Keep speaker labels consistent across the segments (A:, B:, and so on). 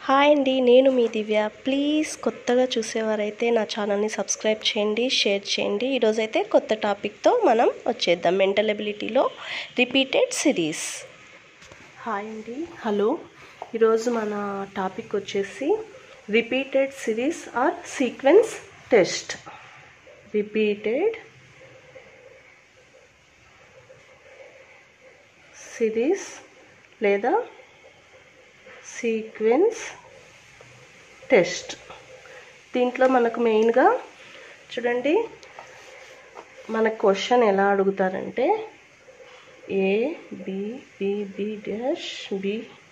A: hi అండి నేను మీ దివ్య please కొత్తగా చూసేవారైతే నా ఛానల్ని సబ్స్క్రైబ్ చేయండి షేర్ చేయండి ఈరోజైతే కొత్త టాపిక్తో మనం వచ్చేద్దాం మెంటల్ ఎబిలిటీలో రిపీటెడ్ సిరీస్ హాయ్ అండి హలో ఈరోజు మన టాపిక్ వచ్చేసి repeated series or sequence test repeated series లేదా సీక్వెన్స్ టెస్ట్ దీంట్లో మనకు మెయిన్గా చూడండి మన క్వశ్చన్ ఎలా అడుగుతారంటే A B B B dash B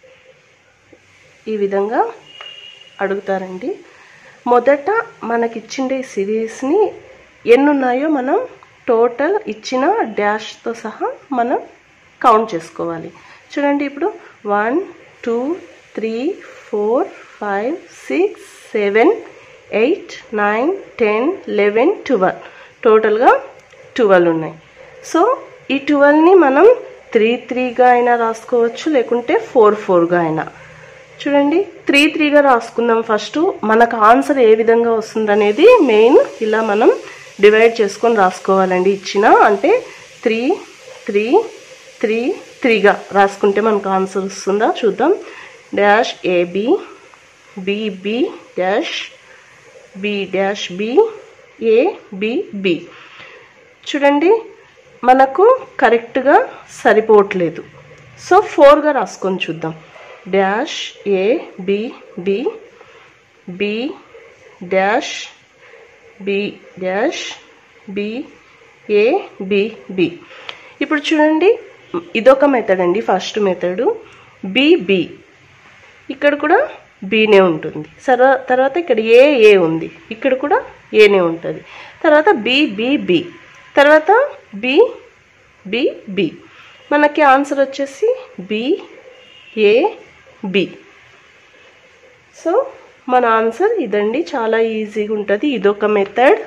A: ఈ విధంగా అడుగుతారండి మొదట మనకిచ్చిండే సిరీస్ని ఎన్ని ఉన్నాయో మనం టోటల్ ఇచ్చిన డాష్తో సహా మనం కౌంట్ చేసుకోవాలి చూడండి ఇప్పుడు one two three four five six seven eight nine ten eleven twelve టోటల్గా ట్వెల్వ్ ఉన్నాయి సో ఈ ట్వెల్వ్ని మనం త్రీ త్రీగా అయినా రాసుకోవచ్చు లేకుంటే ఫోర్ ఫోర్గా అయినా చూడండి త్రీ త్రీగా రాసుకుందాం ఫస్ట్ మనకు ఆన్సర్ ఏ విధంగా వస్తుందనేది మెయిన్ ఇలా మనం డివైడ్ చేసుకొని రాసుకోవాలండి ఇచ్చిన అంటే త్రీ త్రీ త్రీ త్రీగా రాసుకుంటే మనకు ఆన్సర్ వస్తుందా చూద్దాం dash A B B B dash B dash B A B B చూడండి మనకు కరెక్ట్గా సరిపోవట్లేదు సో ఫోర్గా రాసుకొని చూద్దాం dash A B B B dash B dash B A B B ఇప్పుడు చూడండి ఇదొక మెథడ్ అండి ఫస్ట్ మెథడ్ బి ఇక్కడ కూడా బీనే ఉంటుంది సర్వ తర్వాత ఇక్కడ ఏ ఏ ఉంది ఇక్కడ కూడా ఏనే ఉంటుంది తర్వాత బి బి బి తర్వాత బి బి బి మనకి ఆన్సర్ వచ్చేసి బి ఏ బి సో మన ఆన్సర్ ఇదండి చాలా ఈజీగా ఉంటుంది ఇదొక మెథడ్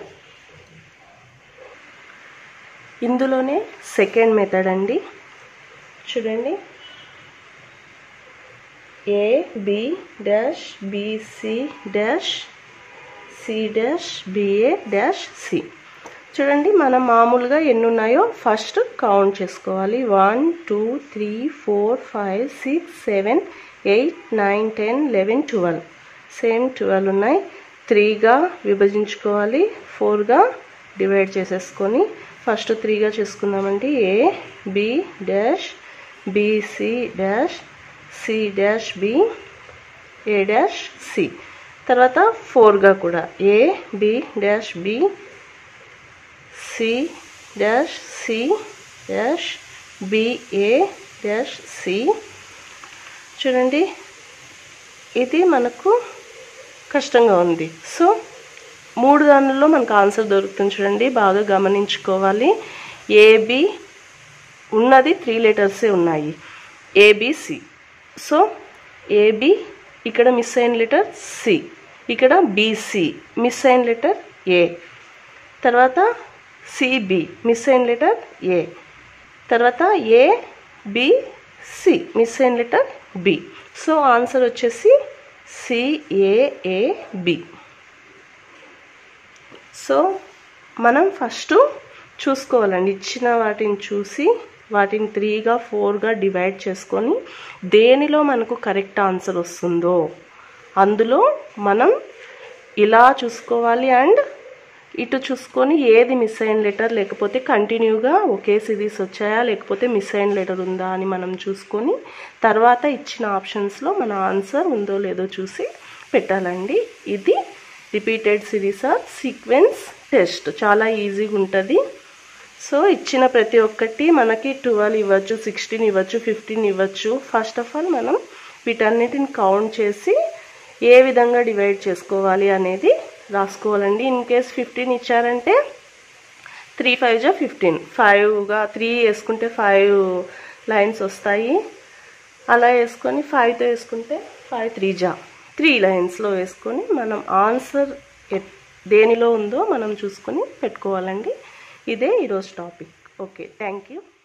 A: ఇందులోనే సెకండ్ మెథడ్ అండి చూడండి A B dash B C dash C dash B A dash C చూడండి మనం మామూలుగా ఎన్ని ఉన్నాయో ఫస్ట్ కౌంట్ చేసుకోవాలి one two three four five six seven eight nine ten eleven twelve same twelve ఉన్నాయి త్రీగా విభజించుకోవాలి ఫోర్గా డివైడ్ చేసేసుకొని ఫస్ట్ త్రీగా చేసుకుందామండి A B dash B C dash C dash B A dash C తర్వాత ఫోర్గా కూడా A B dash B C dash C dash B A dash C చూడండి ఇది మనకు కష్టంగా ఉంది సో మూడు దానిలో మనకు ఆన్సర్ దొరుకుతుంది చూడండి బాగా గమనించుకోవాలి ఏబి ఉన్నది త్రీ లెటర్సే ఉన్నాయి ఏబిసి సో ఏబి ఇక్కడ మిస్ అయిన లెటర్ సి ఇక్కడ బీసీ మిస్ అయిన లెటర్ ఏ తర్వాత సిబి మిస్ అయిన లెటర్ ఏ తర్వాత ఏ బిసి మిస్ అయిన లెటర్ బి సో ఆన్సర్ వచ్చేసి సిఏఏబి సో మనం ఫస్ట్ చూసుకోవాలండి ఇచ్చిన వాటిని చూసి వాటిని త్రీగా ఫోర్గా డివైడ్ చేసుకొని దేనిలో మనకు కరెక్ట్ ఆన్సర్ వస్తుందో అందులో మనం ఇలా చూసుకోవాలి అండ్ ఇటు చూసుకొని ఏది మిస్ అయిన లెటర్ లేకపోతే కంటిన్యూగా ఒకే సిరీస్ వచ్చాయా లేకపోతే మిస్ అయిన లెటర్ ఉందా అని మనం చూసుకొని తర్వాత ఇచ్చిన ఆప్షన్స్లో మన ఆన్సర్ ఉందో లేదో చూసి పెట్టాలండి ఇది repeated series or sequence test చాలా ఈజీగా ఉంటుంది సో ఇచ్చిన ప్రతి ఒక్కటి మనకి ట్వెల్వ్ ఇవ్వచ్చు సిక్స్టీన్ ఇవ్వచ్చు ఫిఫ్టీన్ ఇవ్వచ్చు ఫస్ట్ ఆఫ్ ఆల్ మనం వీటన్నిటిని కౌంట్ చేసి ఏ విధంగా డివైడ్ చేసుకోవాలి అనేది రాసుకోవాలండి ఇన్ కేస్ ఫిఫ్టీన్ ఇచ్చారంటే త్రీ ఫైవ్ జా ఫిఫ్టీన్ ఫైవ్గా త్రీ వేసుకుంటే ఫైవ్ లైన్స్ వస్తాయి అలా వేసుకొని ఫైవ్తో వేసుకుంటే ఫైవ్ త్రీ జా త్రీ లైన్స్లో వేసుకొని మనం ఆన్సర్ దేనిలో ఉందో మనం చూసుకొని పెట్టుకోవాలండి ఇదే ఈరోజు టాపిక్ ఓకే థ్యాంక్ యూ